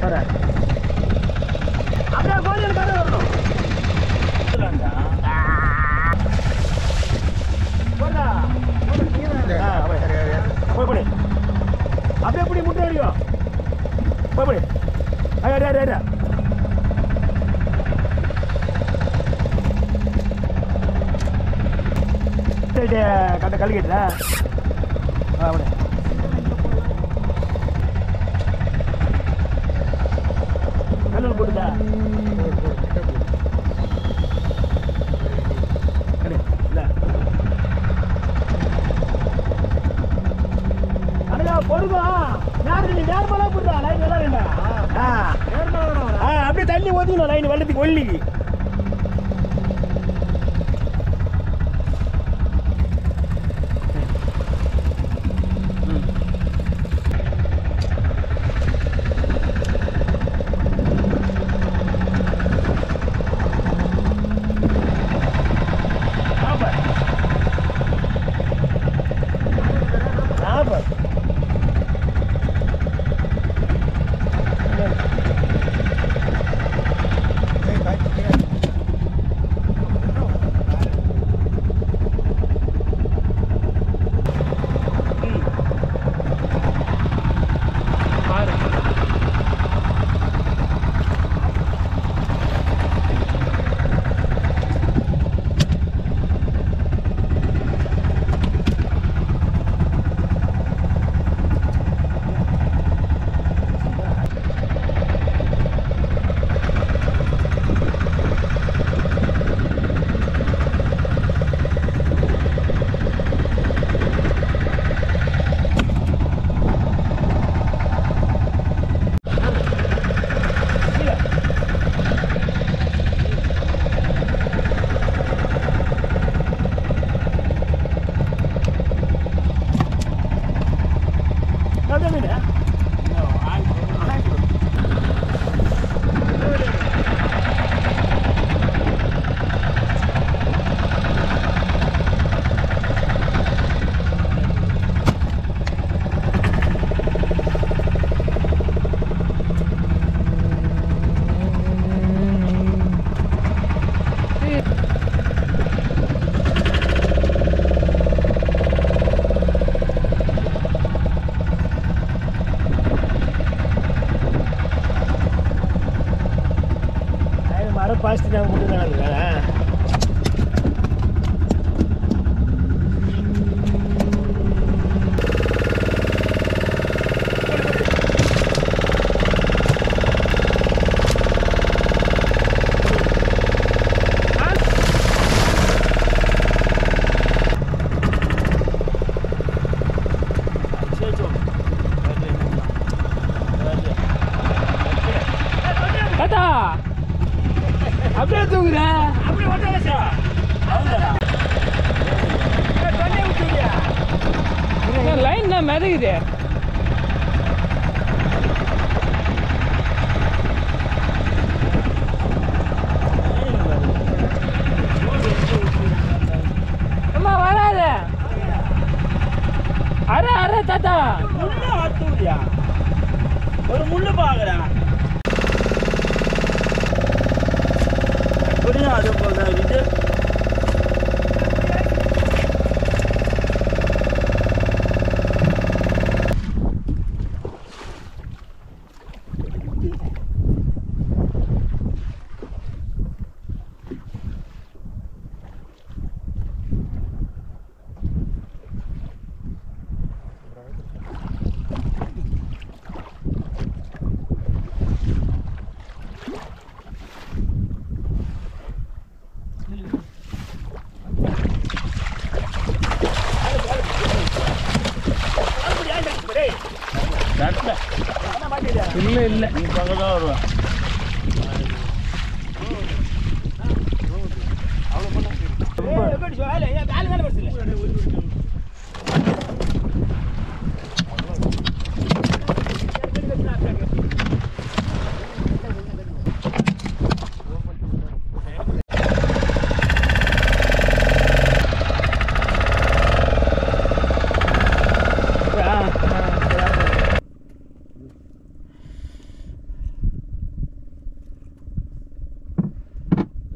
வரேன் அப்படியே கோயில் கடை வரணும் போடா. ஆ, அப்படியே. போய் போடு அப்படியே எப்படி முட்டை அடிக்கும் போய் போடு அடே அடே அடே சரி கட்ட கழுகிட்டா ஆ அப்படியே கல்லூர் போட்டுதா அடே இல்லை அடடா பொறுமா யாரு நீ நேர்மலா போடுறா லைன் நல்லா வேண்டா ஆ ஆ அப்படியே தண்ணி ஊத்திக்கணும் லைன் வெள்ளத்துக்கு ஒல்லிக்கு ஆமா மரம் பாசிட்டு நான் மட்டும் தான் தாத்தா அப்படியே தூங்குற அப்படியே ஒட்டால சார் லைன் தான் மிதகுது அம்மா வராத அரை அரை தாத்தா முள்ளு ஆத்துடியா ஒரு முள்ளு பாக்குறேன் எப்படியும் அது போக இது இல்ல இல்ல நீ பக்கத்தான் வருவேன்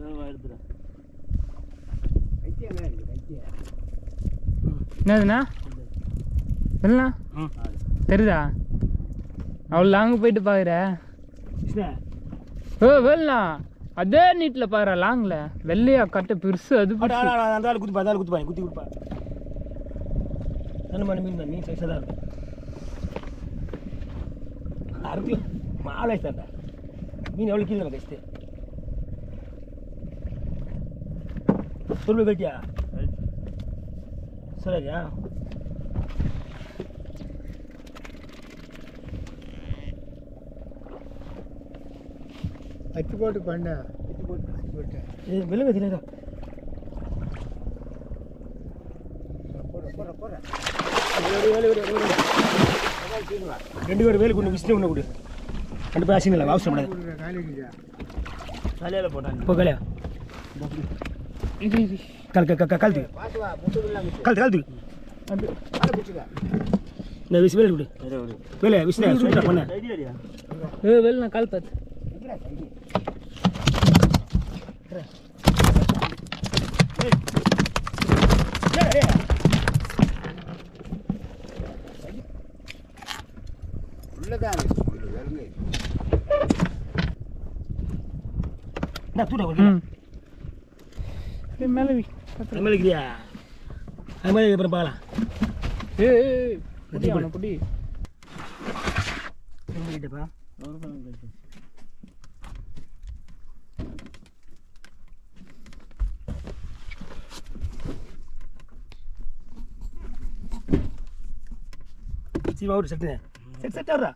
எடுத்துறேன் என்னதுண்ணா என்ன ம் தெரியுதா அவ்வளோ லாங்கு போயிட்டு பார்க்குற கிருஷ்ணா ஓ வேலண்ணா அதே நீட்டில் பாரு லாங்கில் வெள்ளையா கட்ட பெருசு அது ஆடா, பெருசு. ஆடா, ஆடா, அந்த ஆள் குத்துப்பா அந்த ஆள் குத்துப்பா குத்தி கொடுப்பா நல்ல மணி மீன் தான் மீன் சைஸாக தான் இருக்கும் அறுபத்தி மாலை தான்டா மீன் எவ்வளோ கீழே நம்ம கஷ்டு சொல்லு கட்டியா சரியா அச்சு போட்டு பண்ண அச்சு போட்டு அச்சு போட்டு இது விலங்கு தெரியாதா போற போற போற ரெண்டு பேரும் வேலை கொண்டு விசிட்டு ஒன்று கொடு ரெண்டு பேர் ஆசைங்க இல்லை அவசரம் பண்ணாது காலேஜ் தலையில் போட்டாங்க இப்போ கலையா இது இது கால் கால் கால் கால் தூக்கு பாத்து வா முட்டு இல்லாம கால் கால் தூக்கு அது காலை பிடிச்சிக்க இந்த விசி வேலை கொடு சரி விடு வேலை விசினா சொல்லிட்டா பண்ண ரைடி அடியா ஏ வேலண்ணா கால் பார்த்து எங்கடா சைடு உள்ளதான் இருக்கு முள்ளு, வெறுங்க இருக்கு. என்ன தூட கொடுக்க ம் ஏய், மேலே வை அது மாதிரி இருக்கிறியா அது மாதிரி அப்புறம் பார்க்கலாம் ஏ புடி அவனை புடி கிட்டப்பா சீமா ஒரு செட்டு செட் செட் ஆடுறா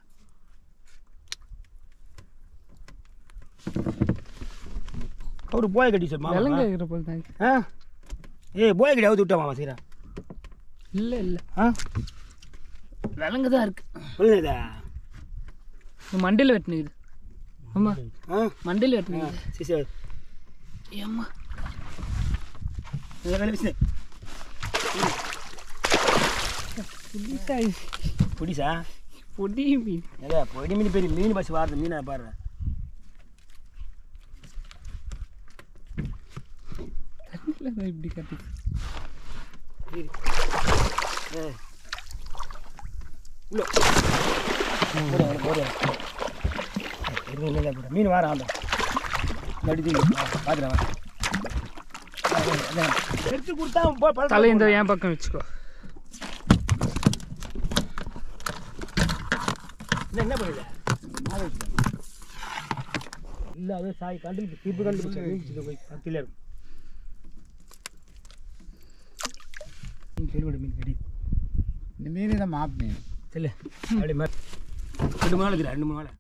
அவரு போய கட்டி சார் மாமா விலங்கு இருக்கிற போல் தான் ஆ ஏய் போய கட்டி அவுத்து விட்டா மாமா சீரா இல்லை இல்லை ஆ விலங்கு தான் இருக்கு புரியுதா இது மண்டையில் வெட்டினுக்குது ஆமாம் ஆ மண்டையில் ஆ வெட்டினுக்குது சரி சரி ஏம்மா வேலை விசினே புடிசா பிடிசா பொடி மீன் ஏதா பொடி மீன் பெரிய மீன் பஸ் வாரது மீனை பாரு தண்ணியில் தான் இப்படி கட்டுது ஏய் உள்ள போடு அவனை போடு பெரிய மீன் தான் போடு மீன் வாரம் ஆண்டா நடுத்து பார்த்துட்டு வா எடுத்து கொடுத்தா போ பழக்கம் தலை இந்த என் பக்கம் வச்சுக்கோ என்ன என்ன பண்ணுது இல்லை அது சாய் கண்டு தீர்ப்பு கண்டுபிடிச்சா மீன் பிடிச்சது போய் பக்கத்தில் இருக்கும் மீன் செல்வடு மீன் கடி இந்த மீன் தான் மாப்பு மீன் செல்லு அப்படியே மா- ரெண்டு மூணு நாள் இருக்குது ரெண்டு மூணு நாள்